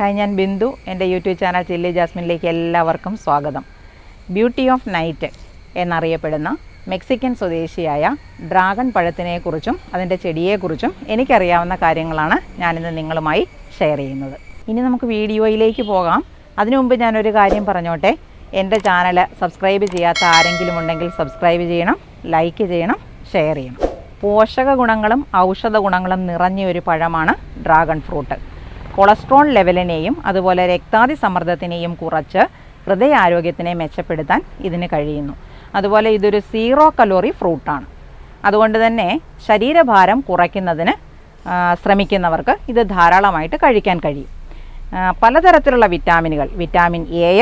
hi ഞാൻ ബിന്ദു എൻ്റെ YouTube channel chilli ജാസ്മിനിലേക്ക് എല്ലാവർക്കും സ്വാഗതം ബ്യൂട്ടി ഓഫ് നൈറ്റ് എന്നറിയപ്പെടുന്ന മെക്സിക്കൻ സ്വദേശിയായ ഡ്രാഗൺ പഴത്തിനെക്കുറിച്ചും അതിൻ്റെ ചെടിയെക്കുറിച്ചും എനിക്കറിയാവുന്ന കാര്യങ്ങളാണ് ഞാനിന്ന് നിങ്ങളുമായി ഷെയർ ചെയ്യുന്നത് ഇനി നമുക്ക് വീഡിയോയിലേക്ക് പോകാം അതിനു മുമ്പ് ഞാനൊരു കാര്യം പറഞ്ഞോട്ടെ എൻ്റെ ചാനൽ സബ്സ്ക്രൈബ് ചെയ്യാത്ത ആരെങ്കിലും ഉണ്ടെങ്കിൽ സബ്സ്ക്രൈബ് ചെയ്യണം ലൈക്ക് ചെയ്യണം ഷെയർ ചെയ്യണം പോഷക ഗുണങ്ങളും ഔഷധ ഗുണങ്ങളും നിറഞ്ഞ ഒരു പഴമാണ് ഡ്രാഗൺ ഫ്രൂട്ട് കൊളസ്ട്രോൾ ലെവലിനെയും അതുപോലെ രക്താതി സമ്മർദ്ദത്തിനെയും കുറച്ച് ഹൃദയാരോഗ്യത്തിനെ മെച്ചപ്പെടുത്താൻ ഇതിന് കഴിയുന്നു അതുപോലെ ഇതൊരു സീറോ കലോറി ഫ്രൂട്ടാണ് അതുകൊണ്ട് തന്നെ ശരീരഭാരം കുറയ്ക്കുന്നതിന് ആ, ശ്രമിക്കുന്നവർക്ക് ഇത് ധാരാളമായിട്ട് കഴിക്കാൻ കഴിയും ആ, പലതരത്തിലുള്ള വിറ്റാമിനുകൾ വിറ്റാമിൻ എ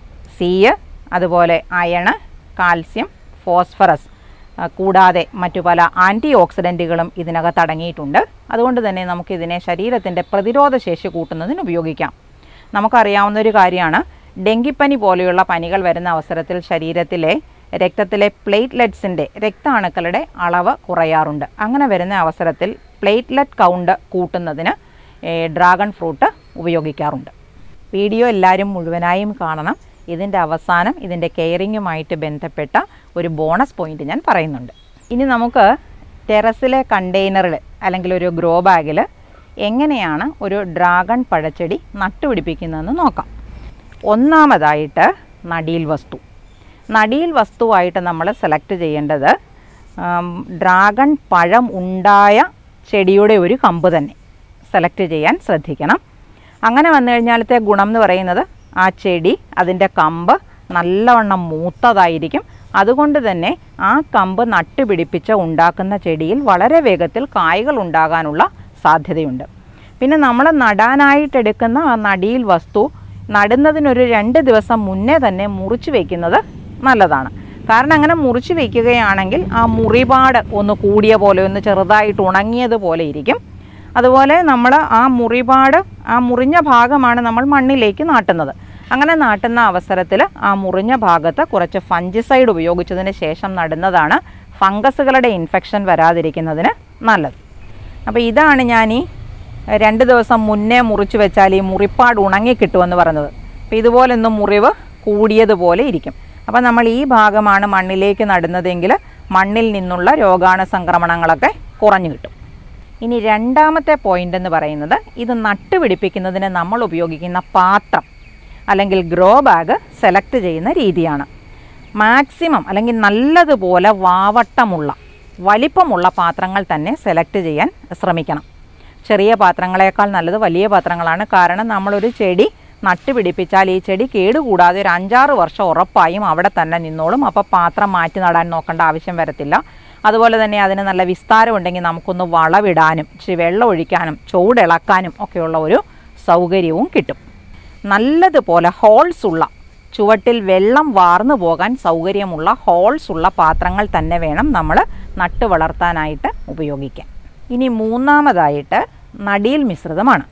സി അതുപോലെ അയണ് കാൽസ്യം ഫോസ്ഫറസ് ആ, കൂടാതെ മറ്റു പല ആൻറ്റി ഓക്സിഡൻറ്റുകളും ഇതിനകത്ത് അടങ്ങിയിട്ടുണ്ട് അതുകൊണ്ട് തന്നെ നമുക്കിതിനെ ശരീരത്തിൻ്റെ പ്രതിരോധ ശേഷി കൂട്ടുന്നതിന് ഉപയോഗിക്കാം നമുക്കറിയാവുന്ന ഒരു കാര്യമാണ് ഡെങ്കിപ്പനി പോലെയുള്ള പനികൾ വരുന്ന അവസരത്തിൽ ശരീരത്തിലെ രക്തത്തിലെ പ്ലേറ്റ്ലെറ്റ്സിൻ്റെ രക്താണുക്കളുടെ അളവ് കുറയാറുണ്ട് അങ്ങനെ വരുന്ന അവസരത്തിൽ പ്ലേറ്റ്ലെറ്റ് കൗണ്ട് കൂട്ടുന്നതിന് ഏ, ഡ്രാഗൺ ഫ്രൂട്ട് ഉപയോഗിക്കാറുണ്ട് വീഡിയോ എല്ലാവരും മുഴുവനായും കാണണം ഇതിൻ്റെ അവസാനം ഇതിൻ്റെ കെയറിങ്ങുമായിട്ട് ബന്ധപ്പെട്ട ഒരു ബോണസ് പോയിന്റ് ഞാൻ പറയുന്നുണ്ട് ഇനി നമുക്ക് ടെറസിലെ കണ്ടെയ്നറിൽ അല്ലെങ്കിൽ ഒരു ഗ്രോ ബാഗിൽ എങ്ങനെയാണ് ഒരു ഡ്രാഗൺ പഴച്ചെടി നട്ടുപിടിപ്പിക്കുന്നതെന്ന് നോക്കാം ഒന്നാമതായിട്ട് നടീൽ വസ്തു നടീൽ വസ്തുവായിട്ട് നമ്മൾ സെലക്ട് ചെയ്യേണ്ടത് ആം, ഡ്രാഗൺ പഴം ഉണ്ടായ ചെടിയുടെ ഒരു കമ്പ് തന്നെ സെലക്ട് ചെയ്യാൻ ശ്രദ്ധിക്കണം അങ്ങനെ വന്നു കഴിഞ്ഞാലത്തെ ഗുണം എന്ന് പറയുന്നത് ആ ചെടി അതിൻ്റെ കമ്പ് നല്ലവണ്ണം മൂത്തതായിരിക്കും അതുകൊണ്ട് തന്നെ ആ കമ്പ് നട്ടുപിടിപ്പിച്ച് ഉണ്ടാക്കുന്ന ചെടിയിൽ വളരെ വേഗത്തിൽ കായ്കൾ ഉണ്ടാകാനുള്ള സാധ്യതയുണ്ട് പിന്നെ നമ്മൾ നടാനായിട്ടെടുക്കുന്ന ആ നടിയിൽ വസ്തു നടുന്നതിനൊരു രണ്ട് ദിവസം മുന്നേ തന്നെ മുറിച്ച് വയ്ക്കുന്നത് നല്ലതാണ് കാരണം അങ്ങനെ മുറിച്ച് വയ്ക്കുകയാണെങ്കിൽ ആ മുറിപാട് ഒന്ന് കൂടിയ പോലെ ഒന്ന് ചെറുതായിട്ട് ഉണങ്ങിയതുപോലെ ഇരിക്കും അതുപോലെ നമ്മൾ ആ മുറിപാട് ആ മുറിഞ്ഞ ഭാഗമാണ് നമ്മൾ മണ്ണിലേക്ക് നാട്ടുന്നത് അങ്ങനെ നാട്ടുന്ന അവസരത്തിൽ ആ മുറിഞ്ഞ ഭാഗത്ത് കുറച്ച് ഫഞ്ചിസൈഡ് ഉപയോഗിച്ചതിന് ശേഷം നടുന്നതാണ് ഫംഗസുകളുടെ ഇൻഫെക്ഷൻ വരാതിരിക്കുന്നതിന് നല്ലത് അപ്പോൾ ഇതാണ് ഞാൻ ഈ രണ്ട് ദിവസം മുന്നേ മുറിച്ച് വെച്ചാൽ ഈ മുറിപ്പാട് ഉണങ്ങി കിട്ടുമെന്ന് പറഞ്ഞത് അപ്പോൾ ഇതുപോലൊന്നും മുറിവ് കൂടിയതുപോലെ ഇരിക്കും അപ്പോൾ നമ്മൾ ഈ ഭാഗമാണ് മണ്ണിലേക്ക് നടുന്നതെങ്കിൽ മണ്ണിൽ നിന്നുള്ള രോഗാണു സംക്രമണങ്ങളൊക്കെ കുറഞ്ഞു കിട്ടും ഇനി രണ്ടാമത്തെ പോയിന്റ് എന്ന് പറയുന്നത് ഇത് നട്ടുപിടിപ്പിക്കുന്നതിന് നമ്മൾ ഉപയോഗിക്കുന്ന പാത്രം അല്ലെങ്കിൽ ഗ്രോ ബാഗ് സെലക്ട് ചെയ്യുന്ന രീതിയാണ് മാക്സിമം അല്ലെങ്കിൽ നല്ലതുപോലെ വാവട്ടമുള്ള വലിപ്പമുള്ള പാത്രങ്ങൾ തന്നെ സെലക്ട് ചെയ്യാൻ ശ്രമിക്കണം ചെറിയ പാത്രങ്ങളേക്കാൾ നല്ലത് വലിയ പാത്രങ്ങളാണ് കാരണം നമ്മളൊരു ചെടി നട്ടുപിടിപ്പിച്ചാൽ ഈ ചെടി കേടുകൂടാതെ ഒരു അഞ്ചാറ് വർഷം ഉറപ്പായും അവിടെ തന്നെ നിന്നോളും അപ്പോൾ പാത്രം മാറ്റി നടാൻ നോക്കേണ്ട ആവശ്യം വരത്തില്ല അതുപോലെ തന്നെ അതിന് നല്ല വിസ്താരം ഉണ്ടെങ്കിൽ നമുക്കൊന്ന് വളവിടാനും ഇച്ചിരി വെള്ളം ഒഴിക്കാനും ചൂടിളക്കാനും ഒക്കെയുള്ള ഒരു സൗകര്യവും കിട്ടും നല്ലതുപോലെ ഹോൾസ് ഉള്ള ചുവട്ടിൽ വെള്ളം വാർന്നു പോകാൻ സൗകര്യമുള്ള ഹോൾസ് ഉള്ള പാത്രങ്ങൾ തന്നെ വേണം നമ്മൾ നട്ടു വളർത്താനായിട്ട് ഉപയോഗിക്കാൻ ഇനി മൂന്നാമതായിട്ട് നടീൽ മിശ്രിതമാണ്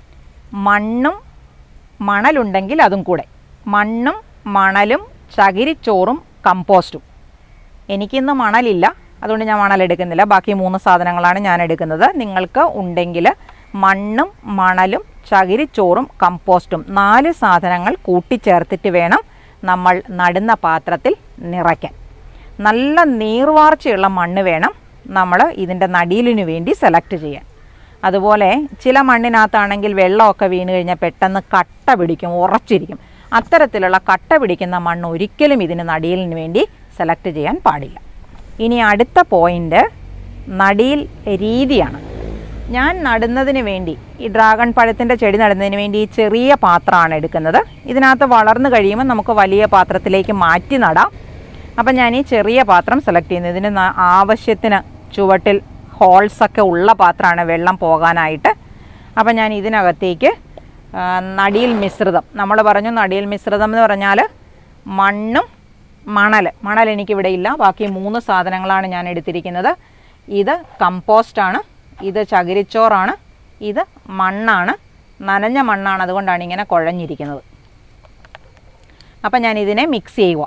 മണ്ണും മണലുണ്ടെങ്കിൽ അതും കൂടെ മണ്ണും മണലും ചകിരിച്ചോറും കമ്പോസ്റ്റും എനിക്കിന്ന് മണലില്ല അതുകൊണ്ട് ഞാൻ മണൽ എടുക്കുന്നില്ല ബാക്കി മൂന്ന് സാധനങ്ങളാണ് ഞാൻ എടുക്കുന്നത് നിങ്ങൾക്ക് ഉണ്ടെങ്കിൽ മണ്ണും മണലും ചകിരിച്ചോറും കമ്പോസ്റ്റും നാല് സാധനങ്ങൾ കൂട്ടിച്ചേർത്തിട്ട് വേണം നമ്മൾ നടുന്ന പാത്രത്തിൽ നിറയ്ക്കാൻ നല്ല നീർവാർച്ചയുള്ള മണ്ണ് വേണം നമ്മൾ ഇതിൻ്റെ നടീലിനു വേണ്ടി സെലക്ട് ചെയ്യാൻ അതുപോലെ ചില മണ്ണിനകത്താണെങ്കിൽ വെള്ളമൊക്കെ വീണ് കഴിഞ്ഞാൽ പെട്ടെന്ന് കട്ട പിടിക്കും ഉറച്ചിരിക്കും അത്തരത്തിലുള്ള കട്ട പിടിക്കുന്ന മണ്ണ് ഒരിക്കലും ഇതിന് നടിയലിന് വേണ്ടി സെലക്ട് ചെയ്യാൻ പാടില്ല ഇനി അടുത്ത പോയിൻ്റ് നടിയിൽ രീതിയാണ് ഞാൻ നടുന്നതിന് വേണ്ടി ഈ ഡ്രാഗൺ പഴത്തിൻ്റെ ചെടി നടുന്നതിന് വേണ്ടി ഈ ചെറിയ പാത്രമാണ് എടുക്കുന്നത് ഇതിനകത്ത് വളർന്നു കഴിയുമ്പോൾ നമുക്ക് വലിയ പാത്രത്തിലേക്ക് മാറ്റി നടാം അപ്പം ഞാൻ ഈ ചെറിയ പാത്രം സെലക്ട് ചെയ്യുന്നത് ഇതിന് ന- ആവശ്യത്തിന് ചുവട്ടിൽ ഹോൾസൊക്കെ ഉള്ള പാത്രമാണ് വെള്ളം പോകാനായിട്ട് അപ്പം ഞാൻ ഇതിനകത്തേക്ക് ആ, നടിയിൽ മിശ്രിതം നമ്മൾ പറഞ്ഞു നടിയിൽ മിശ്രിതം എന്ന് പറഞ്ഞാൽ മണ്ണും മണൽ മണൽ എനിക്കിവിടെ ഇല്ല ബാക്കി മൂന്ന് സാധനങ്ങളാണ് ഞാൻ എടുത്തിരിക്കുന്നത് ഇത് കമ്പോസ്റ്റാണ് ഇത് ചകിരിച്ചോറാണ് ഇത് മണ്ണാണ് നനഞ്ഞ മണ്ണാണ് അതുകൊണ്ടാണ് ഇങ്ങനെ കുഴഞ്ഞിരിക്കുന്നത് അപ്പം ഞാൻ ഇതിനെ മിക്സ് ചെയ്യുക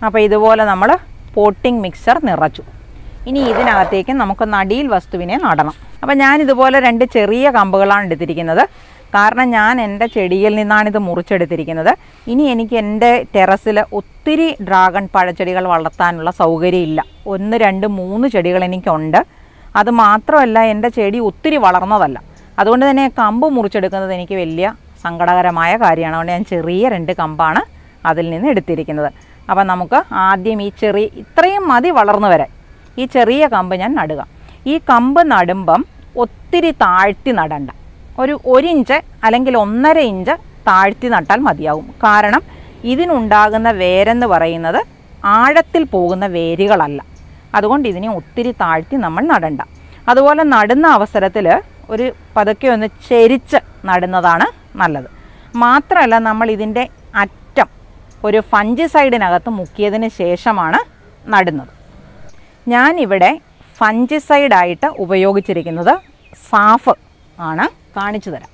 അപ്പോൾ ഇതുപോലെ നമ്മൾ പോട്ടിംഗ് മിക്സർ നിറച്ചു ഇനി ഇതിനകത്തേക്ക് നമുക്ക് നടിയിൽ വസ്തുവിനെ നടണം അപ്പോൾ ഞാൻ ഇതുപോലെ രണ്ട് ചെറിയ കമ്പുകളാണ് എടുത്തിരിക്കുന്നത് കാരണം ഞാൻ എൻ്റെ ചെടിയിൽ നിന്നാണ് ഇത് മുറിച്ചെടുത്തിരിക്കുന്നത് ഇനി എനിക്ക് എൻ്റെ ടെറസിൽ ഒത്തിരി ഡ്രാഗൺ പഴച്ചെടികൾ വളർത്താനുള്ള സൗകര്യമില്ല ഒന്ന് രണ്ട് മൂന്ന് ചെടികൾ എനിക്കുണ്ട് അത് മാത്രമല്ല എൻ്റെ ചെടി ഒത്തിരി വളർന്നതല്ല അതുകൊണ്ട് തന്നെ കമ്പ് മുറിച്ചെടുക്കുന്നത് എനിക്ക് വലിയ സങ്കടകരമായ കാര്യമാണ് അതുകൊണ്ട് ഞാൻ ചെറിയ രണ്ട് കമ്പാണ് അതിൽ നിന്ന് എടുത്തിരിക്കുന്നത് അപ്പം നമുക്ക് ആദ്യം ഈ ചെറിയ ഇത്രയും മതി വളർന്നു വരാൻ ഈ ചെറിയ കമ്പ് ഞാൻ നടുക ഈ കമ്പ് നടുമ്പം ഒത്തിരി താഴ്ത്തി നടണ്ട ഒരു ഒരു ഇഞ്ച് അല്ലെങ്കിൽ ഒന്നര ഇഞ്ച് താഴ്ത്തി നട്ടാൽ മതിയാവും കാരണം ഇതിനുണ്ടാകുന്ന വേരെന്ന് പറയുന്നത് ആഴത്തിൽ പോകുന്ന വേരുകളല്ല അതുകൊണ്ട് ഇതിനെ ഒത്തിരി താഴ്ത്തി നമ്മൾ നടണ്ട അതുപോലെ നടുന്ന അവസരത്തിൽ ഒരു പതുക്കെ ഒന്ന് ചെരിച്ച് നടുന്നതാണ് നല്ലത് മാത്രമല്ല നമ്മൾ ഇതിൻ്റെ അറ്റം ഒരു ഫഞ്ചിസൈഡിനകത്ത് മുക്കിയതിന് ശേഷമാണ് നടുന്നത് ഞാനിവിടെ ഫഞ്ചിസൈഡായിട്ട് ഉപയോഗിച്ചിരിക്കുന്നത് സാഫ് ആണ് കാണിച്ചു തരാം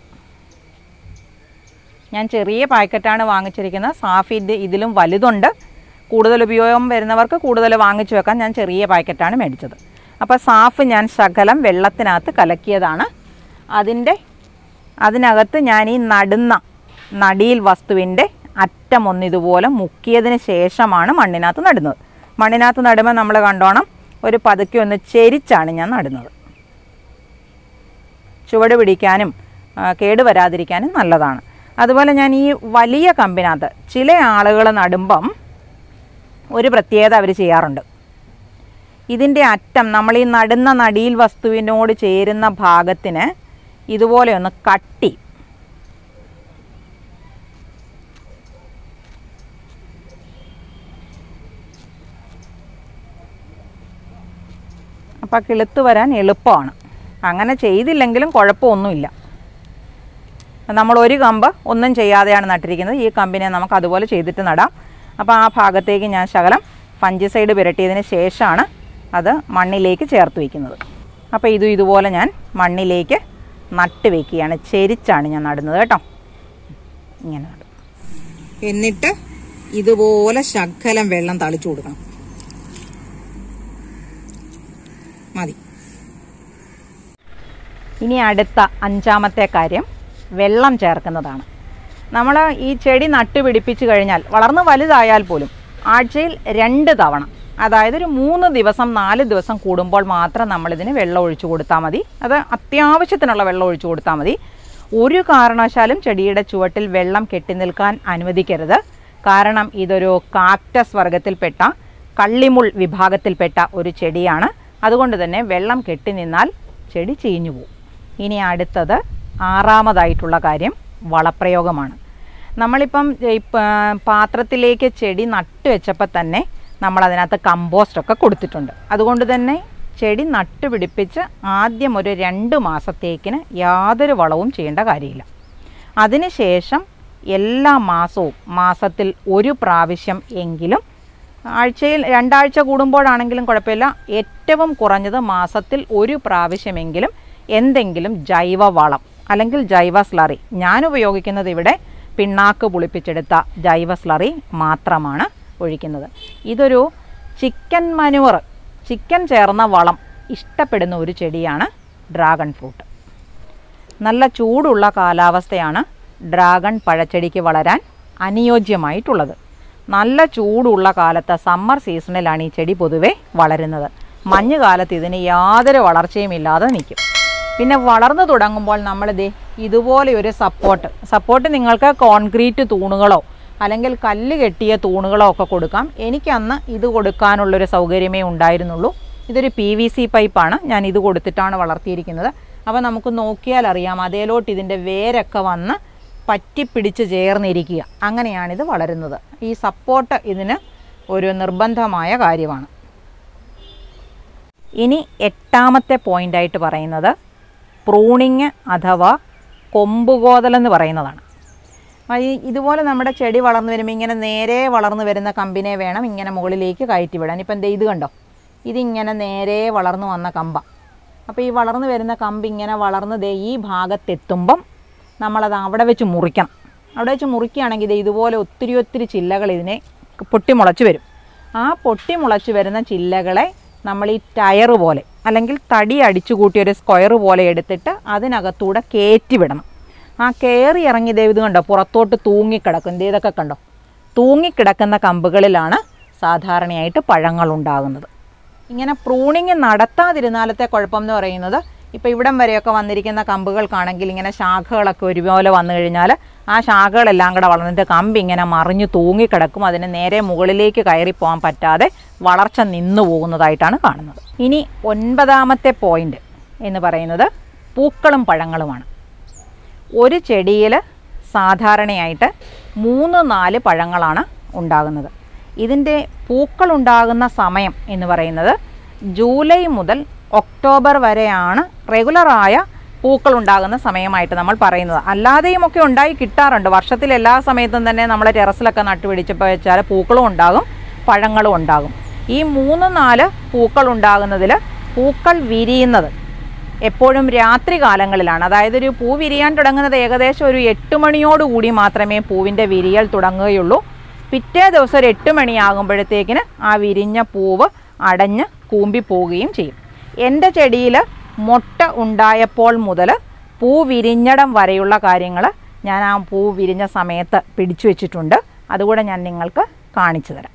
ഞാൻ ചെറിയ പാക്കറ്റാണ് വാങ്ങിച്ചിരിക്കുന്നത് സാഫിൻ്റെ ഇതിലും വലുതുണ്ട് കൂടുതൽ ഉപയോഗം വരുന്നവർക്ക് കൂടുതൽ വാങ്ങിച്ചു വെക്കാൻ ഞാൻ ചെറിയ പാക്കറ്റാണ് മേടിച്ചത് അപ്പോൾ സാഫ് ഞാൻ ശകലം വെള്ളത്തിനകത്ത് കലക്കിയതാണ് അതിൻ്റെ അതിനകത്ത് ഞാൻ ഈ നടുന്ന നടിയിൽ വസ്തുവിൻ്റെ അറ്റം ഒന്നിതുപോലെ മുക്കിയതിന് ശേഷമാണ് മണ്ണിനകത്ത് നടുന്നത് മണ്ണിനകത്ത് നടുമ്പോൾ നമ്മൾ കണ്ടോണം ഒരു പതുക്കെ ഒന്ന് ചെരിച്ചാണ് ഞാൻ നടുന്നത് ചുവട് പിടിക്കാനും ആ, കേട് വരാതിരിക്കാനും നല്ലതാണ് അതുപോലെ ഞാൻ ഈ വലിയ കമ്പിനകത്ത് ചില ആളുകൾ നടുമ്പം ഒരു പ്രത്യേകത അവർ ചെയ്യാറുണ്ട് ഇതിൻ്റെ അറ്റം നമ്മൾ ഈ നടുന്ന നടിയിൽ വസ്തുവിനോട് ചേരുന്ന ഭാഗത്തിന് ഇതുപോലെ ഒന്ന് കട്ടി അപ്പോൾ കിളുത്ത് വരാൻ എളുപ്പമാണ് അങ്ങനെ ചെയ്തില്ലെങ്കിലും കുഴപ്പമൊന്നുമില്ല നമ്മൾ ഒരു കമ്പ് ഒന്നും ചെയ്യാതെയാണ് നട്ടിരിക്കുന്നത് ഈ കമ്പിനെ നമുക്ക് അതുപോലെ ചെയ്തിട്ട് നടാം അപ്പോൾ ആ ഭാഗത്തേക്ക് ഞാൻ ശകലം ഫഞ്ചിസൈഡ് പുരട്ടിയതിന് ശേഷമാണ് അത് മണ്ണിലേക്ക് ചേർത്ത് വയ്ക്കുന്നത് അപ്പോൾ ഇതും ഇതുപോലെ ഞാൻ മണ്ണിലേക്ക് നട്ട് വയ്ക്കുകയാണ് ചെരിച്ചാണ് ഞാൻ നടുന്നത് കേട്ടോ ഇങ്ങനെ നടും എന്നിട്ട് ഇതുപോലെ ശകലം വെള്ളം തളിച്ചു കൊടുക്കണം മതി ഇനി അടുത്ത അഞ്ചാമത്തെ കാര്യം വെള്ളം ചേർക്കുന്നതാണ് നമ്മൾ ഈ ചെടി നട്ടുപിടിപ്പിച്ച് കഴിഞ്ഞാൽ വളർന്ന് വലുതായാൽ പോലും ആഴ്ചയിൽ രണ്ട് തവണ അതായത് ഒരു മൂന്ന് ദിവസം നാല് ദിവസം കൂടുമ്പോൾ മാത്രം നമ്മളിതിന് വെള്ളം ഒഴിച്ചു കൊടുത്താൽ മതി അത് അത്യാവശ്യത്തിനുള്ള വെള്ളം ഒഴിച്ചു കൊടുത്താൽ മതി ഒരു കാരണവശാലും ചെടിയുടെ ചുവട്ടിൽ വെള്ളം കെട്ടി നിൽക്കാൻ അനുവദിക്കരുത് കാരണം ഇതൊരു കാക്ടസ് വർഗത്തിൽപ്പെട്ട കള്ളിമുൾ വിഭാഗത്തിൽപ്പെട്ട ഒരു ചെടിയാണ് അതുകൊണ്ട് തന്നെ വെള്ളം കെട്ടി നിന്നാൽ ചെടി ചീഞ്ഞു പോകും ഇനി അടുത്തത് ആറാമതായിട്ടുള്ള കാര്യം വളപ്രയോഗമാണ് നമ്മളിപ്പം ഈ പ- പാത്രത്തിലേക്ക് ചെടി നട്ട് വെച്ചപ്പോൾ തന്നെ നമ്മൾ അതിനകത്ത് കമ്പോസ്റ്റൊക്കെ കൊടുത്തിട്ടുണ്ട് അതുകൊണ്ട് തന്നെ ചെടി നട്ടുപിടിപ്പിച്ച് ആദ്യം ഒരു രണ്ട് മാസത്തേക്കിന് യാതൊരു വളവും ചെയ്യേണ്ട കാര്യമില്ല അതിനുശേഷം എല്ലാ മാസവും മാസത്തിൽ ഒരു പ്രാവശ്യം എങ്കിലും ആഴ്ചയിൽ രണ്ടാഴ്ച കൂടുമ്പോഴാണെങ്കിലും കുഴപ്പമില്ല ഏറ്റവും കുറഞ്ഞത് മാസത്തിൽ ഒരു പ്രാവശ്യമെങ്കിലും എന്തെങ്കിലും ജൈവ വളം അല്ലെങ്കിൽ ജൈവ സ്ലറി ഞാൻ ഉപയോഗിക്കുന്നത് ഇവിടെ പിണ്ണാക്ക് പുളിപ്പിച്ചെടുത്ത ജൈവ സ്ലറി മാത്രമാണ് ഒഴിക്കുന്നത് ഇതൊരു ചിക്കൻ മനുവർ ചിക്കൻ ചേർന്ന വളം ഇഷ്ടപ്പെടുന്ന ഒരു ചെടിയാണ് ഡ്രാഗൺ ഫ്രൂട്ട് നല്ല ചൂടുള്ള കാലാവസ്ഥയാണ് ഡ്രാഗൺ പഴച്ചെടിക്ക് വളരാൻ അനുയോജ്യമായിട്ടുള്ളത് നല്ല ചൂടുള്ള കാലത്ത് സമ്മർ സീസണിലാണ് ഈ ചെടി പൊതുവെ വളരുന്നത് മഞ്ഞുകാലത്ത് ഇതിന് യാതൊരു വളർച്ചയും ഇല്ലാതെ നിൽക്കും പിന്നെ വളർന്നു തുടങ്ങുമ്പോൾ നമ്മളിത് ഇതുപോലെ ഒരു സപ്പോർട്ട് സപ്പോർട്ട് നിങ്ങൾക്ക് കോൺക്രീറ്റ് തൂണുകളോ അല്ലെങ്കിൽ കല്ല് കെട്ടിയ തൂണുകളോ ഒക്കെ കൊടുക്കാം എനിക്കന്ന് ഇത് കൊടുക്കാനുള്ളൊരു സൗകര്യമേ ഉണ്ടായിരുന്നുള്ളൂ ഇതൊരു പി വി സി പൈപ്പാണ് ഞാൻ ഇത് കൊടുത്തിട്ടാണ് വളർത്തിയിരിക്കുന്നത് അപ്പോൾ നമുക്ക് നോക്കിയാൽ അറിയാം അതേലോട്ട് ഇതിൻ്റെ വേരൊക്കെ വന്ന് പറ്റിപ്പിടിച്ച് ചേർന്നിരിക്കുക അങ്ങനെയാണിത് വളരുന്നത് ഈ സപ്പോർട്ട് ഇതിന് ഒരു നിർബന്ധമായ കാര്യമാണ് ഇനി എട്ടാമത്തെ പോയിൻ്റായിട്ട് പറയുന്നത് പ്രൂണിങ് അഥവാ കൊമ്പുകോതലെന്ന് പറയുന്നതാണ് അപ്പോൾ ഈ ഇതുപോലെ നമ്മുടെ ചെടി വളർന്നു വരുമ്പോൾ ഇങ്ങനെ നേരെ വളർന്നു വരുന്ന കമ്പിനെ വേണം ഇങ്ങനെ മുകളിലേക്ക് കയറ്റി വിടാൻ ഇപ്പം ദേ ഇത് കണ്ടോ ഇതിങ്ങനെ നേരെ വളർന്നു വന്ന കമ്പ അപ്പോൾ ഈ വളർന്നു വരുന്ന കമ്പ് ഇങ്ങനെ വളർന്ന് ദേ ഈ ഭാഗത്തെത്തുമ്പം നമ്മളത് അവിടെ വെച്ച് മുറിക്കണം അവിടെ വെച്ച് മുറിക്കുകയാണെങ്കിൽ ദേ ഇതുപോലെ ഒത്തിരി ഒത്തിരി ചില്ലകൾ ഇതിനെ പൊട്ടിമുളച്ച് വരും ആ പൊട്ടി മുളച്ച് വരുന്ന ചില്ലകളെ നമ്മൾ ഈ ടയർ പോലെ അല്ലെങ്കിൽ തടി അടിച്ചു കൂട്ടിയ ഒരു സ്ക്വയർ പോലെ എടുത്തിട്ട് അതിനകത്തൂടെ കയറ്റി വിടണം ആ കയറി ഇറങ്ങി ദേ ഇത് കണ്ടോ പുറത്തോട്ട് തൂങ്ങിക്കിടക്കും ദേ ഇതൊക്കെ കണ്ടോ തൂങ്ങിക്കിടക്കുന്ന കമ്പുകളിലാണ് സാധാരണയായിട്ട് പഴങ്ങൾ ഉണ്ടാകുന്നത് ഇങ്ങനെ പ്രൂണിങ് നടത്താതിരുന്നാലത്തെ കുഴപ്പം എന്ന് പറയുന്നത് ഇപ്പോൾ ഇവിടം വരെയൊക്കെ വന്നിരിക്കുന്ന കമ്പുകൾക്കാണെങ്കിൽ ഇങ്ങനെ ശാഖകളൊക്കെ ഒരുപോലെ വന്നു കഴിഞ്ഞാൽ ആ ശാഖകളെല്ലാം കൂടെ വളർന്നിട്ട് കമ്പ് ഇങ്ങനെ മറിഞ്ഞു തൂങ്ങിക്കിടക്കും അതിന് നേരെ മുകളിലേക്ക് കയറി പോകാൻ പറ്റാതെ വളർച്ച നിന്നു പോകുന്നതായിട്ടാണ് കാണുന്നത് ഇനി ഒൻപതാമത്തെ പോയിന്റ് എന്ന് പറയുന്നത് പൂക്കളും പഴങ്ങളുമാണ് ഒരു ചെടിയിൽ സാധാരണയായിട്ട് മൂന്ന് നാല് പഴങ്ങളാണ് ഉണ്ടാകുന്നത് ഇതിൻ്റെ പൂക്കൾ ഉണ്ടാകുന്ന സമയം എന്ന് പറയുന്നത് ജൂലൈ മുതൽ ഒക്ടോബർ വരെയാണ് റെഗുലറായ പൂക്കൾ ഉണ്ടാകുന്ന സമയമായിട്ട് നമ്മൾ പറയുന്നത് അല്ലാതെയും ഒക്കെ ഉണ്ടായി കിട്ടാറുണ്ട് വർഷത്തിൽ എല്ലാ സമയത്തും തന്നെ നമ്മൾ ടെറസിലൊക്കെ നട്ടുപിടിച്ചപ്പോൾ വെച്ചാൽ പൂക്കളും ഉണ്ടാകും പഴങ്ങളും ഉണ്ടാകും ഈ മൂന്ന് നാല് പൂക്കൾ ഉണ്ടാകുന്നതിൽ പൂക്കൾ വിരിയുന്നത് എപ്പോഴും രാത്രി കാലങ്ങളിലാണ് അതായത് ഒരു പൂ വിരിയാൻ തുടങ്ങുന്നത് ഏകദേശം ഒരു എട്ട് മണിയോടുകൂടി മാത്രമേ പൂവിൻ്റെ വിരിയൽ തുടങ്ങുകയുള്ളൂ പിറ്റേ ദിവസം ഒരു എട്ട് മണിയാകുമ്പോഴത്തേക്കിന് ആ വിരിഞ്ഞ പൂവ് അടഞ്ഞ് കൂമ്പി പോവുകയും ചെയ്യും എൻ്റെ ചെടിയിൽ മൊട്ട ഉണ്ടായപ്പോൾ മുതൽ പൂ വിരിഞ്ഞടം വരെയുള്ള കാര്യങ്ങൾ ഞാൻ ആ പൂ വിരിഞ്ഞ സമയത്ത് പിടിച്ചു വെച്ചിട്ടുണ്ട് അതുകൂടെ ഞാൻ നിങ്ങൾക്ക് കാണിച്ചു തരാം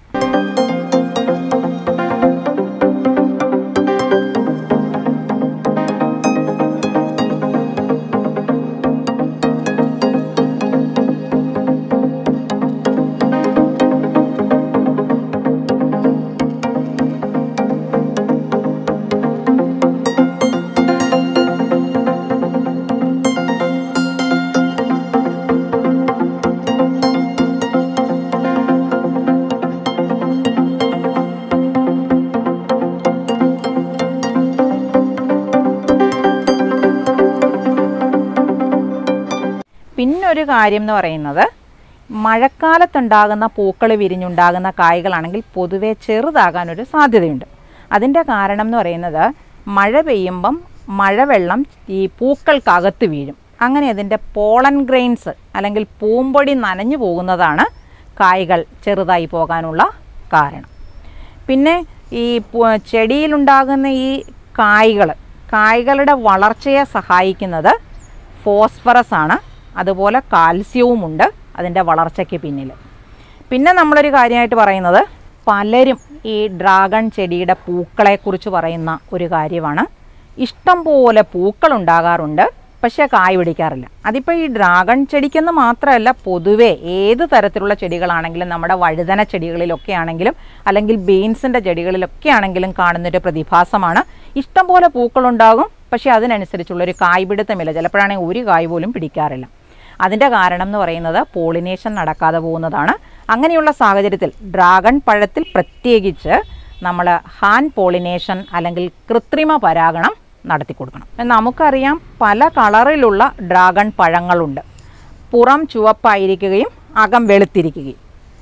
പിന്നൊരു കാര്യം എന്ന് പറയുന്നത് മഴക്കാലത്തുണ്ടാകുന്ന പൂക്കൾ വിരിഞ്ഞുണ്ടാകുന്ന കായ്കളാണെങ്കിൽ പൊതുവെ ചെറുതാകാനൊരു സാധ്യതയുണ്ട് അതിൻ്റെ കാരണം എന്ന് പറയുന്നത് മഴ പെയ്യുമ്പം മഴവെള്ളം ഈ പൂക്കൾക്കകത്ത് വീഴും അങ്ങനെ അതിൻ്റെ പോളൻ ഗ്രെയിൻസ് അല്ലെങ്കിൽ പൂമ്പൊടി നനഞ്ഞു പോകുന്നതാണ് കായ്കൾ ചെറുതായി പോകാനുള്ള കാരണം പിന്നെ ഈ പു- ചെടിയിലുണ്ടാകുന്ന ഈ കായ്കൾ കായ്കളുടെ വളർച്ചയെ സഹായിക്കുന്നത് ഫോസ്ഫറസ് ആണ് അതുപോലെ കാൽസ്യവുമുണ്ട് അതിൻ്റെ വളർച്ചയ്ക്ക് പിന്നിൽ പിന്നെ നമ്മളൊരു കാര്യമായിട്ട് പറയുന്നത് പലരും ഈ ഡ്രാഗൺ ചെടിയുടെ പൂക്കളെക്കുറിച്ച് പറയുന്ന ഒരു കാര്യമാണ് ഇഷ്ടം പോലെ പൂക്കൾ ഉണ്ടാകാറുണ്ട് പക്ഷേ കായ് പിടിക്കാറില്ല അതിപ്പോൾ ഈ ഡ്രാഗൺ ചെടിക്കെന്ന് മാത്രമല്ല പൊതുവേ ഏത് തരത്തിലുള്ള ചെടികളാണെങ്കിലും നമ്മുടെ വഴുതന ചെടികളിലൊക്കെ ആണെങ്കിലും അല്ലെങ്കിൽ ബീൻസിൻ്റെ ചെടികളിലൊക്കെ ആണെങ്കിലും കാണുന്നൊരു പ്രതിഭാസമാണ് ഇഷ്ടം പോലെ പൂക്കളുണ്ടാകും പക്ഷേ അതിനനുസരിച്ചുള്ളൊരു കായ് പിടുത്തമില്ല ചിലപ്പോഴാണെങ്കിൽ ഒരു കായ് പോലും പിടിക്കാറില്ല അതിൻ്റെ കാരണം എന്ന് പറയുന്നത് പോളിനേഷൻ നടക്കാതെ പോകുന്നതാണ് അങ്ങനെയുള്ള സാഹചര്യത്തിൽ ഡ്രാഗൺ പഴത്തിൽ പ്രത്യേകിച്ച് നമ്മൾ ഹാൻഡ് പോളിനേഷൻ അല്ലെങ്കിൽ കൃത്രിമ പരാഗണം നടത്തി കൊടുക്കണം നമുക്കറിയാം പല കളറിലുള്ള ഡ്രാഗൺ പഴങ്ങളുണ്ട് പുറം ചുവപ്പായിരിക്കുകയും അകം വെളുത്തിരിക്കുകയും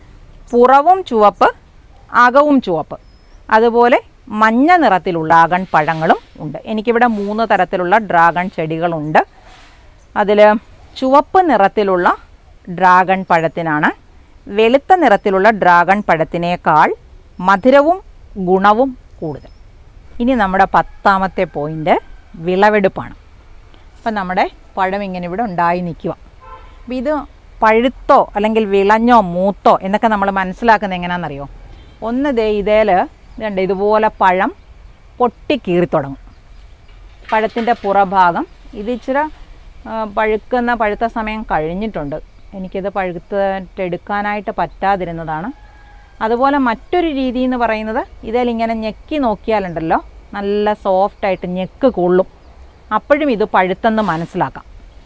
പുറവും ചുവപ്പ് അകവും ചുവപ്പ് അതുപോലെ മഞ്ഞ നിറത്തിലുള്ള ഡ്രാഗൺ പഴങ്ങളും ഉണ്ട് എനിക്കിവിടെ മൂന്ന് തരത്തിലുള്ള ഡ്രാഗൺ ചെടികളുണ്ട് അതിൽ ചുവപ്പ് നിറത്തിലുള്ള ഡ്രാഗൺ പഴത്തിനാണ് വെളുത്ത നിറത്തിലുള്ള ഡ്രാഗൺ പഴത്തിനേക്കാൾ മധുരവും ഗുണവും കൂടുതൽ ഇനി നമ്മുടെ പത്താമത്തെ പോയിൻ്റ് വിളവെടുപ്പാണ് അപ്പം നമ്മുടെ പഴം ഇങ്ങനെ ഇവിടെ ഉണ്ടായി നിൽക്കുക അപ്പം ഇത് പഴുത്തോ അല്ലെങ്കിൽ വിളഞ്ഞോ മൂത്തോ എന്നൊക്കെ നമ്മൾ മനസ്സിലാക്കുന്നത് എങ്ങനെയാണെന്നറിയോ ഒന്ന് ദേ ഇതേൽ ഇതുണ്ട് ഇതുപോലെ പഴം പൊട്ടിക്കീറി തുടങ്ങും പഴത്തിൻ്റെ പുറഭാഗം ഇത് ഇച്ചിരി ആ, പഴുക്കുന്ന പഴുത്ത സമയം കഴിഞ്ഞിട്ടുണ്ട് എനിക്കിത് പഴുത്തിട്ടെടുക്കാനായിട്ട് പറ്റാതിരുന്നതാണ് അതുപോലെ മറ്റൊരു രീതി എന്ന് പറയുന്നത് ഇതിലിങ്ങനെ ഞെക്കി നോക്കിയാലുണ്ടല്ലോ നല്ല സോഫ്റ്റായിട്ട് ഞെക്ക് കൊള്ളും അപ്പോഴും ഇത് പഴുത്തെന്ന് മനസ്സിലാക്കാം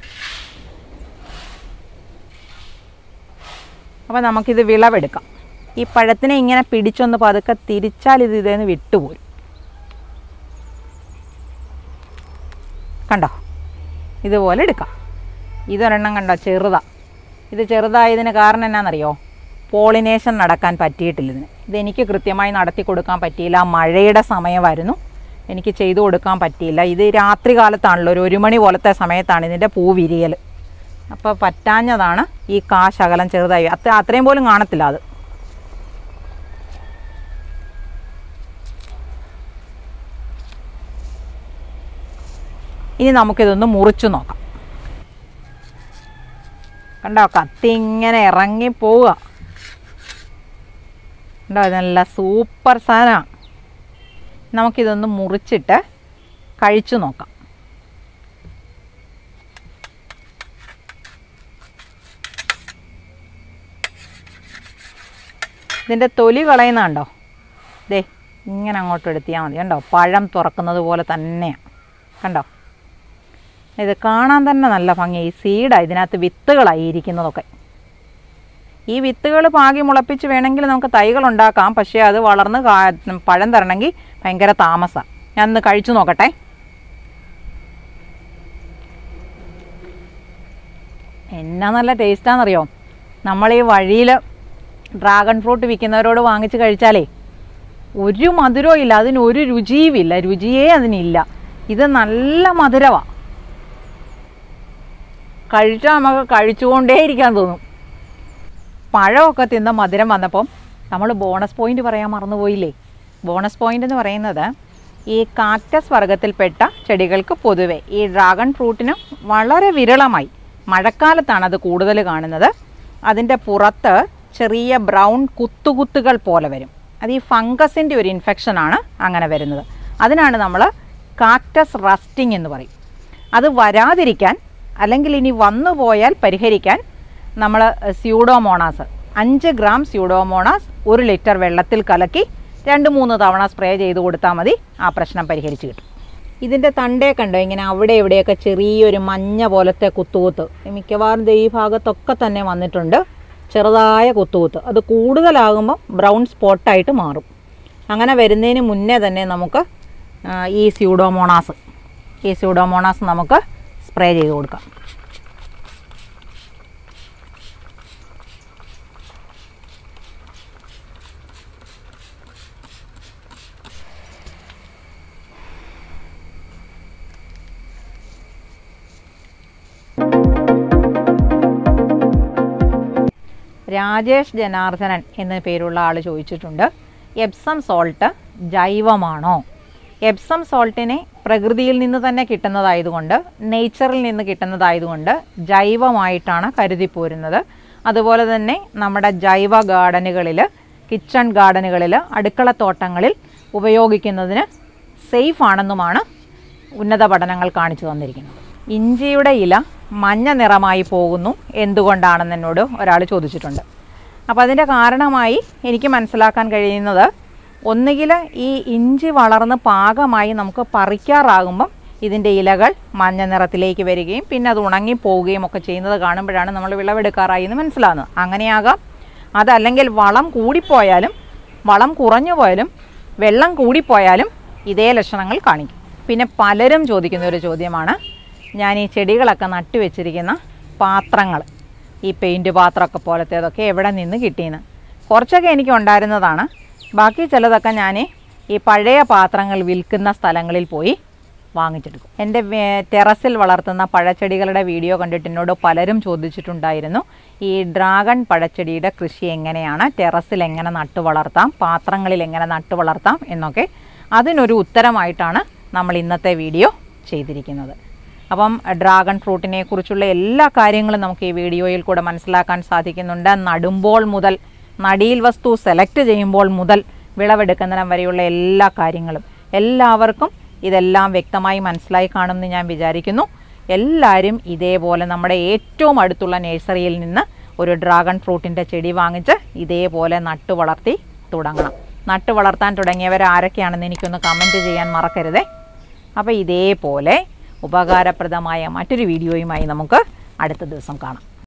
അപ്പോൾ നമുക്കിത് വിളവെടുക്കാം ഈ പഴത്തിനെ ഇങ്ങനെ പിടിച്ചൊന്ന് പതുക്കെ തിരിച്ചാൽ ഇത് ഇതേന്ന് വിട്ടുപോരും കണ്ടോ ഇതുപോലെ എടുക്കാം ഇതൊരെണ്ണം കണ്ടോ ചെറുതാ ഇത് ചെറുതായതിന് കാരണം എന്നാണെന്നറിയോ പോളിനേഷൻ നടക്കാൻ പറ്റിയിട്ടില്ല ഇതിന് ഇതെനിക്ക് കൃത്യമായി നടത്തി കൊടുക്കാൻ പറ്റിയില്ല മഴയുടെ സമയമായിരുന്നു എനിക്ക് ചെയ്തു കൊടുക്കാൻ പറ്റിയില്ല ഇത് രാത്രി കാലത്താണല്ലോ ഒരു ഒരു മണി പോലത്തെ സമയത്താണ് ഇതിൻ്റെ പൂ വിരിയൽ അപ്പോൾ പറ്റാഞ്ഞതാണ് ഈ കാ ശകലം ചെറുതായി അത്ര അത്രയും പോലും കാണത്തില്ല അത് ഇനി നമുക്കിതൊന്ന് മുറിച്ചു നോക്കാം കണ്ടോ കത്തി ഇങ്ങനെ ഇറങ്ങി പോവുക കണ്ടോ ഇത് നല്ല സൂപ്പർ സാധനമാണ് നമുക്കിതൊന്ന് മുറിച്ചിട്ട് കഴിച്ചു നോക്കാം ഇതിൻ്റെ തൊലി കളയുന്നുണ്ടോ ദേ ഇങ്ങനെ അങ്ങോട്ട് എടുത്തിയാൽ മതി കണ്ടോ പഴം തുറക്കുന്നത് പോലെ തന്നെയാണ് കണ്ടോ ഇത് കാണാൻ തന്നെ നല്ല ഭംഗി ഈ സീഡാണ് ഇതിനകത്ത് വിത്തുകളായി ഇരിക്കുന്നതൊക്കെ ഈ വിത്തുകൾ പാകി മുളപ്പിച്ച് വേണമെങ്കിൽ നമുക്ക് തൈകൾ ഉണ്ടാക്കാം പക്ഷേ അത് വളർന്ന് കാ- പഴം തരണമെങ്കിൽ ഭയങ്കര താമസമാണ് ഞാൻ ഒന്ന് കഴിച്ചു നോക്കട്ടെ എന്നാ നല്ല ടേസ്റ്റാണെന്നറിയോ നമ്മൾ ഈ വഴിയിൽ ഡ്രാഗൺ ഫ്രൂട്ട് വിൽക്കുന്നവരോട് വാങ്ങിച്ച് കഴിച്ചാലേ ഒരു മധുരവും ഇല്ല അതിന് ഒരു രുചിയും ഇല്ല രുചിയേ അതിനില്ല ഇത് നല്ല മധുരമാണ് കഴിച്ചാൽ നമുക്ക് കഴിച്ചുകൊണ്ടേ ഇരിക്കാൻ തോന്നും പഴമൊക്കെ തിന്ന മധുരം വന്നപ്പം നമ്മൾ ബോണസ് പോയിന്റ് പറയാൻ മറന്നുപോയില്ലേ ബോണസ് പോയിന്റ് എന്ന് പറയുന്നത് ഈ കാക്ടസ് വർഗത്തിൽപ്പെട്ട ചെടികൾക്ക് പൊതുവെ ഈ ഡ്രാഗൺ ഫ്രൂട്ടിന് വളരെ വിരളമായി മഴക്കാലത്താണ് അത് കൂടുതൽ കാണുന്നത് അതിൻ്റെ പുറത്ത് ചെറിയ ബ്രൗൺ കുത്തുകുത്തുകൾ പോലെ വരും അത് ഈ ഫംഗസിൻ്റെ ഒരു ഇൻഫെക്ഷനാണ് അങ്ങനെ വരുന്നത് അതിനാണ് നമ്മൾ കാക്ടസ് റസ്റ്റിംഗ് എന്ന് പറയും അത് വരാതിരിക്കാൻ അല്ലെങ്കിൽ ഇനി വന്നു പോയാൽ പരിഹരിക്കാൻ നമ്മൾ സ്യൂഡോമോണാസ് അഞ്ച് ഗ്രാം സ്യൂഡോമോണാസ് ഒരു ലിറ്റർ വെള്ളത്തിൽ കലക്കി രണ്ട് മൂന്ന് തവണ സ്പ്രേ ചെയ്ത് കൊടുത്താൽ മതി ആ പ്രശ്നം പരിഹരിച്ച് കിട്ടും ഇതിൻ്റെ തണ്ടേ കണ്ടോ ഇങ്ങനെ അവിടെ ഇവിടെയൊക്കെ ചെറിയൊരു മഞ്ഞ പോലത്തെ കുത്തുകുത്ത് മിക്കവാറും ദേ ഈ ഭാഗത്തൊക്കെ തന്നെ വന്നിട്ടുണ്ട് ചെറുതായ കുത്തുകുത്ത് അത് കൂടുതലാകുമ്പോൾ ബ്രൗൺ സ്പോട്ടായിട്ട് മാറും അങ്ങനെ വരുന്നതിന് മുന്നേ തന്നെ നമുക്ക് ആ, ഈ സ്യൂഡോമോണാസ് ഈ സ്യൂഡോമോണാസ് നമുക്ക് സ്പ്രേ ചെയ്ത് കൊടുക്കാം രാജേഷ് ജനാർദ്ദനൻ എന്ന പേരുള്ള ആൾ ചോദിച്ചിട്ടുണ്ട് എപ്സം സോൾട്ട് ജൈവമാണോ എപ്സം സോൾട്ടിനെ പ്രകൃതിയിൽ നിന്ന് തന്നെ കിട്ടുന്നതായതുകൊണ്ട് നേച്ചറിൽ നിന്ന് കിട്ടുന്നതായതുകൊണ്ട് ജൈവമായിട്ടാണ് കരുതിപ്പോരുന്നത് അതുപോലെ തന്നെ നമ്മുടെ ജൈവ ഗാർഡനുകളിൽ കിച്ചൺ ഗാർഡനുകളിൽ അടുക്കളത്തോട്ടങ്ങളിൽ ഉപയോഗിക്കുന്നതിന് സേഫ് ആണെന്നുമാണ് ഉന്നത പഠനങ്ങൾ കാണിച്ചു തന്നിരിക്കുന്നത് ഇഞ്ചിയുടെ ഇല മഞ്ഞ നിറമായി പോകുന്നു എന്തുകൊണ്ടാണെന്ന് എന്നോട് ഒരാൾ ചോദിച്ചിട്ടുണ്ട് അപ്പോൾ അതിൻ്റെ കാരണമായി എനിക്ക് മനസ്സിലാക്കാൻ കഴിയുന്നത് ഒന്നുകിൽ ഈ ഇഞ്ചി വളർന്ന് പാകമായി നമുക്ക് പറിക്കാറാകുമ്പം ഇതിൻ്റെ ഇലകൾ മഞ്ഞ നിറത്തിലേക്ക് വരികയും പിന്നെ അത് ഉണങ്ങി പോവുകയും ഒക്കെ ചെയ്യുന്നത് കാണുമ്പോഴാണ് നമ്മൾ വിളവെടുക്കാറായി എന്ന് മനസ്സിലാകുന്നത് അങ്ങനെയാകാം അതല്ലെങ്കിൽ വളം കൂടിപ്പോയാലും വളം കുറഞ്ഞു പോയാലും വെള്ളം കൂടിപ്പോയാലും ഇതേ ലക്ഷണങ്ങൾ കാണിക്കും പിന്നെ പലരും ചോദിക്കുന്ന ഒരു ചോദ്യമാണ് ഞാൻ ഈ ചെടികളൊക്കെ നട്ടു വെച്ചിരിക്കുന്ന പാത്രങ്ങൾ ഈ പെയിൻറ്റ് പാത്രമൊക്കെ പോലത്തേതൊക്കെ എവിടെ നിന്ന് കിട്ടിയെന്ന് കുറച്ചൊക്കെ എനിക്ക് ഉണ്ടായിരുന്നതാണ് ബാക്കി ചിലതൊക്കെ ഞാൻ ഈ പഴയ പാത്രങ്ങൾ വിൽക്കുന്ന സ്ഥലങ്ങളിൽ പോയി വാങ്ങിച്ചെടുക്കും എൻ്റെ വേ- ടെറസിൽ വളർത്തുന്ന പഴച്ചെടികളുടെ വീഡിയോ കണ്ടിട്ട് എന്നോട് പലരും ചോദിച്ചിട്ടുണ്ടായിരുന്നു ഈ ഡ്രാഗൺ പഴച്ചെടിയുടെ കൃഷി എങ്ങനെയാണ് ടെറസിൽ എങ്ങനെ നട്ടു വളർത്താം പാത്രങ്ങളിൽ എങ്ങനെ നട്ടു വളർത്താം എന്നൊക്കെ അതിനൊരു ഉത്തരമായിട്ടാണ് നമ്മൾ ഇന്നത്തെ വീഡിയോ ചെയ്തിരിക്കുന്നത് അപ്പം ഡ്രാഗൺ ഫ്രൂട്ടിനെ കുറിച്ചുള്ള എല്ലാ കാര്യങ്ങളും നമുക്ക് ഈ വീഡിയോയിൽ കൂടെ മനസ്സിലാക്കാൻ സാധിക്കുന്നുണ്ട് നടുമ്പോൾ മുതൽ നടിയിൽ വസ്തു സെലക്ട് ചെയ്യുമ്പോൾ മുതൽ വിളവെടുക്കുന്നിടം വരെയുള്ള എല്ലാ കാര്യങ്ങളും എല്ലാവർക്കും ഇതെല്ലാം വ്യക്തമായി മനസ്സിലായി കാണുമെന്ന് ഞാൻ വിചാരിക്കുന്നു എല്ലാവരും ഇതേപോലെ നമ്മുടെ ഏറ്റവും അടുത്തുള്ള നഴ്സറിയിൽ നിന്ന് ഒരു ഡ്രാഗൺ ഫ്രൂട്ടിൻ്റെ ചെടി വാങ്ങിച്ച് ഇതേപോലെ നട്ടു വളർത്തി തുടങ്ങണം നട്ടു വളർത്താൻ തുടങ്ങിയവർ ആരൊക്കെയാണെന്ന് എനിക്കൊന്ന് കമൻറ്റ് ചെയ്യാൻ മറക്കരുതേ അപ്പോൾ ഇതേപോലെ ഉപകാരപ്രദമായ മറ്റൊരു വീഡിയോയുമായി നമുക്ക് അടുത്ത ദിവസം കാണാം